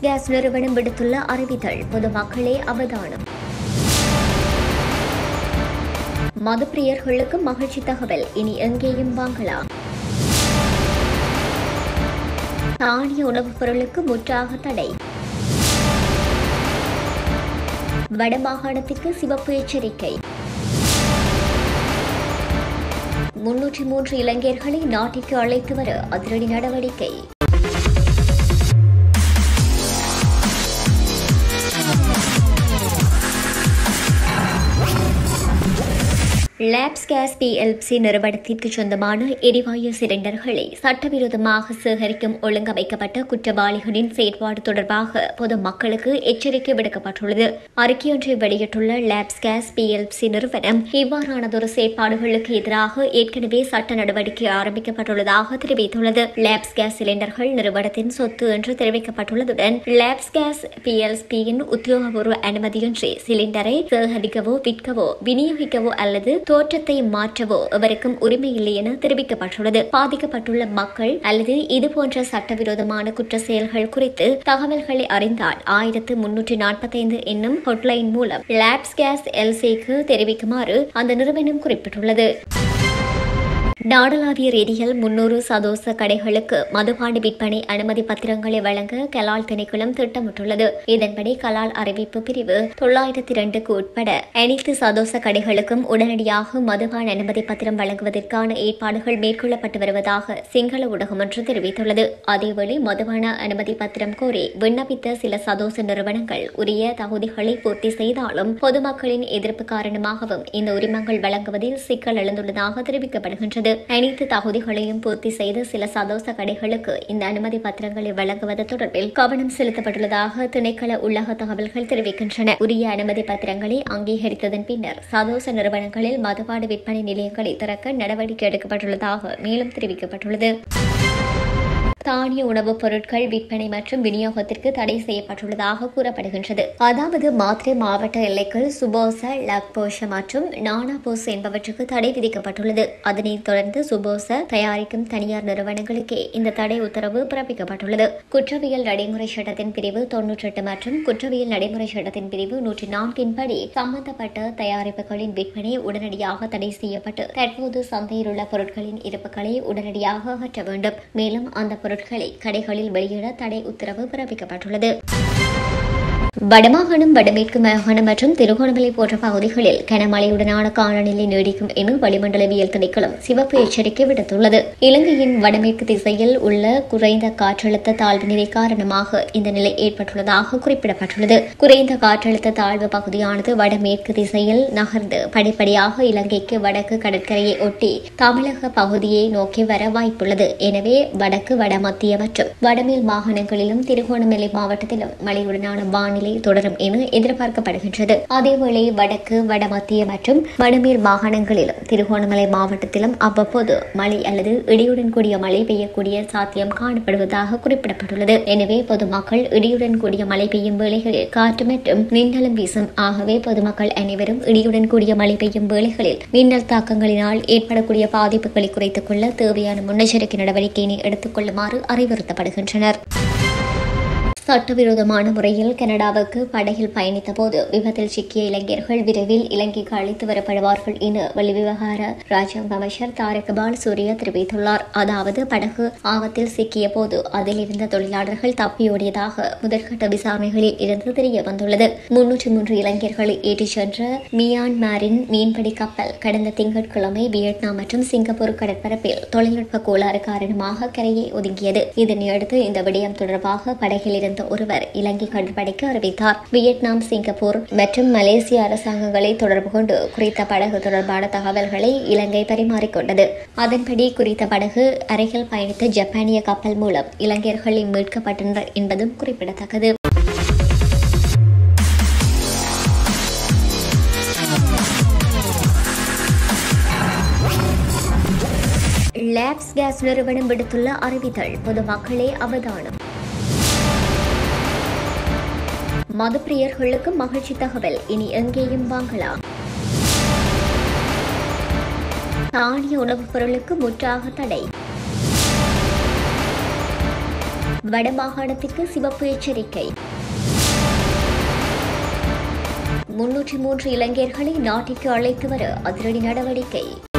case நிறுவனம் விடுத்துள்ள அறிவித்தல் பொதுமக்களே அவதானம் மதுப்பிரியர்களுக்கு மகிழ்ச்சி தகவல் இனி எங்கேயும் வாங்கலாம் தானிய உணவுப் பொருளுக்கு முற்றாக தடை வடமாகாணத்திற்கு சிவப்பு எச்சரிக்கை முன்னூற்றி மூன்று இளைஞர்களை நாட்டிற்கு அழைத்து வர அதிரடி நடவடிக்கை லேப்ஸ் கேஸ் பிஎல்சி நிறுவனத்திற்கு சொந்தமான எரிவாயு சிலிண்டர்களை சட்டவிரோதமாக சேகரிக்கும் ஒழுங்கமைக்கப்பட்ட குற்றவாளிகளின் செயற்பாடு தொடர்பாக பொதுமக்களுக்கு எச்சரிக்கை விடுக்கப்பட்டுள்ளது அறிக்கையொன்றை வெளியிட்டுள்ள லேப்ஸ் கேஸ் பிஎல்சி நிறுவனம் இவ்வாறானதொரு செயற்பாடுகளுக்கு எதிராக ஏற்கனவே சட்ட நடவடிக்கை ஆரம்பிக்கப்பட்டுள்ளதாக தெரிவித்துள்ளது லேப்ஸ் கேஸ் சிலிண்டர்கள் நிறுவனத்தின் சொத்து என்று தெரிவிக்கப்பட்டுள்ளதுடன் லேப்ஸ் கேஸ் பிஎல்சியின் உத்தியோகபூர்வ அனுமதியின்றி சிலிண்டரை சேகரிக்கவோ விற்கவோ விநியோகிக்கவோ அல்லது தோற்றத்தை மாற்றவோ எவருக்கும் உரிமை இல்லை என தெரிவிக்கப்பட்டுள்ளது பாதிக்கப்பட்டுள்ள மக்கள் அல்லது இதுபோன்ற சட்டவிரோதமான குற்ற செயல்கள் குறித்து தகவல்களை அறிந்தால் ஆயிரத்து முன்னூற்றி நாற்பத்தைந்து என்னும் ஹொட்லைன் மூலம் லேப்ஸ் கேஸ் எல்சிக்கு தெரிவிக்குமாறு அந்த நிறுவனம் குறிப்பிட்டுள்ளது நாடளாவிய ரீதியில் முன்னூறு சதோச கடைகளுக்கு மதுபான விற்பனை அனுமதி பத்திரங்களை வழங்க கலால் திணைக்களம் திட்டமிட்டுள்ளது இதன்படி கலால் அறிவிப்பு பிரிவு தொள்ளாயிரத்தி இரண்டுக்கு உட்பட அனைத்து சதோச கடைகளுக்கும் உடனடியாக மதுபான அனுமதி பத்திரம் வழங்குவதற்கான ஏற்பாடுகள் மேற்கொள்ளப்பட்டு வருவதாக சிங்கள ஊடகம் ஒன்று தெரிவித்துள்ளது அதேவேளை மதுபான அனுமதி பத்திரம் கோரி விண்ணப்பித்த சில சதோச நிறுவனங்கள் உரிய தகுதிகளை பூர்த்தி செய்தாலும் பொதுமக்களின் எதிர்ப்பு காரணமாகவும் இந்த உரிமங்கள் வழங்குவதில் சிக்கல் எழுந்துள்ளதாக தெரிவிக்கப்படுகின்றது அனைத்து தகுதிகளையும் பூர்த்தி செய்து சில சதோச கடைகளுக்கு இந்த அனுமதி பத்திரங்களை வழங்குவது தொடர்பில் கவனம் செலுத்தப்பட்டுள்ளதாக திணைக்கள உள்ளக தகவல்கள் தெரிவிக்கின்றன உரிய அனுமதி பத்திரங்களை அங்கீகரித்ததன் பின்னர் சதோச நிறுவனங்களில் மதுபான விற்பனை நிலையங்களை திறக்க நடவடிக்கை எடுக்கப்பட்டுள்ளதாக மேலும் தெரிவிக்கப்பட்டுள்ளது தானிய உணவுப் பொருட்கள் விற்பனை மற்றும் விநியோகத்திற்கு தடை செய்யப்பட்டுள்ளதாக கூறப்படுகின்றது அதாவது மாத்ரே மாவட்ட எல்லைக்குள் சுபோச லக்போஷ மற்றும் நானாபோஸ் என்பவற்றுக்கு தடை விதிக்கப்பட்டுள்ளது அதனைத் தொடர்ந்து சுபோச தயாரிக்கும் தனியார் நிறுவனங்களுக்கே இந்த தடை உத்தரவு பிறப்பிக்கப்பட்டுள்ளது குற்றவியல் நடைமுறை சட்டத்தின் பிரிவு தொன்னூற்றி எட்டு மற்றும் குற்றவியல் நடைமுறை சட்டத்தின் பிரிவு நூற்றி நான்கின் படி சம்பந்தப்பட்ட தயாரிப்புகளின் விற்பனை உடனடியாக தடை செய்யப்பட்டு தற்போது சந்தையில் உள்ள பொருட்களின் இருப்புகளை உடனடியாக அகற்ற வேண்டும் மேலும் அந்த பொருட்கள் பொருட்களை கடைகளில் வெளியிட தடை உத்தரவு பிறப்பிக்கப்பட்டுள்ளது வடமாகாணம் வடமேற்கு மாகாணம் மற்றும் திருகோணமலை போன்ற பகுதிகளில் கனமழையுடனான காலநிலை நீடிக்கும் என வளிமண்டலவியல் திணைக்களம் சிவப்பு எச்சரிக்கை விடுத்துள்ளது இலங்கையின் வடமேற்கு திசையில் உள்ள குறைந்த காற்றழுத்த தாழ்வு நிலை காரணமாக இந்த நிலை ஏற்பட்டுள்ளதாக குறிப்பிடப்பட்டுள்ளது குறைந்த காற்றழுத்த தாழ்வு பகுதியானது வடமேற்கு திசையில் நகர்ந்து படிப்படியாக இலங்கைக்கு வடக்கு கடற்கரையை ஒட்டி தமிழக பகுதியை நோக்கி வர வாய்ப்புள்ளது எனவே வடக்கு வடமத்திய மற்றும் வடமேல் மாகாணங்களிலும் திருகோணமலை மாவட்டத்திலும் மழையுடனான வானிலை நிலை தொடரும் என எதிர்பார்க்கப்படுகின்றது அதேவேளை வடக்கு வடமத்திய மற்றும் வடமேல் மாகாணங்களிலும் திருகோணமலை மாவட்டத்திலும் அவ்வப்போது மழை அல்லது இடியுடன் கூடிய மழை பெய்யக்கூடிய சாத்தியம் காணப்படுவதாக குறிப்பிடப்பட்டுள்ளது எனவே பொதுமக்கள் இடியுடன் கூடிய மழை பெய்யும் வேளைகளில் காற்று மற்றும் மின்னலும் வீசும் ஆகவே பொதுமக்கள் அனைவரும் இடியுடன் கூடிய மழை பெய்யும் வேளைகளில் மின்னல் தாக்கங்களினால் ஏற்படக்கூடிய பாதிப்புகளை குறைத்துக் கொள்ள தேவையான முன்னெச்சரிக்கை நடவடிக்கையினை எடுத்துக் கொள்ளுமாறு அறிவுறுத்தப்படுகின்றனர் சட்டவிரோதமான முறையில் கனடாவுக்கு படகில் பயணித்த போது விபத்தில் சிக்கிய இளைஞர்கள் விரைவில் இலங்கைக்கு அழைத்து வரப்படுவார்கள் என வெளிவிவகார ராஜாங்க அமைச்சர் தாரக் பாலசூரிய தெரிவித்துள்ளார் அதாவது படகு ஆபத்தில் சிக்கிய போது அதில் இருந்த தொழிலாளர்கள் தப்பியோடியதாக முதற்கட்ட விசாரணைகளில் இருந்து தெரிய வந்துள்ளது முன்னூற்றி மூன்று இளைஞர்களை ஏற்றிச் சென்ற மியான்மரின் மீன்பிடி கப்பல் கடந்த திங்கட்கிழமை வியட்நாம் மற்றும் சிங்கப்பூர் கடற்பரப்பில் தொழில்நுட்ப கோளாறு காரணமாக கரையை ஒதுங்கியது இதனையடுத்து இந்த விடயம் தொடர்பாக படகில் இருந்த ஒருவர் இலங்கை கடற்படைக்கு அறிவித்தார் வியட்நாம் சிங்கப்பூர் மற்றும் மலேசிய அரசாங்கங்களை தொடர்பு கொண்டு குறித்த படகு தொடர்பான தகவல்களை இலங்கை பரிமாறிக்கொண்டது அதன்படி குறித்த படகு அருகில் பயணித்த ஜப்பானிய கப்பல் மூலம் இளைஞர்கள் மீட்கப்பட்டனர் என்பதும் குறிப்பிடத்தக்கது லேப்ஸ் கேஸ் நிறுவனம் விடுத்துள்ள அறிவித்தல் பொதுமக்களே அவதானம் மதுப்பிரியர்களுக்கு மகிழ்ச்சி தகவல் இனி எங்கேயும் வாங்கலாம் தானிய உணவுப் பொருளுக்கு முற்றாக தடை வடமாகாணத்திற்கு சிவப்பு எச்சரிக்கை முன்னூற்றி மூன்று இளைஞர்களை நாட்டிற்கு அழைத்து வர அதிரடி நடவடிக்கை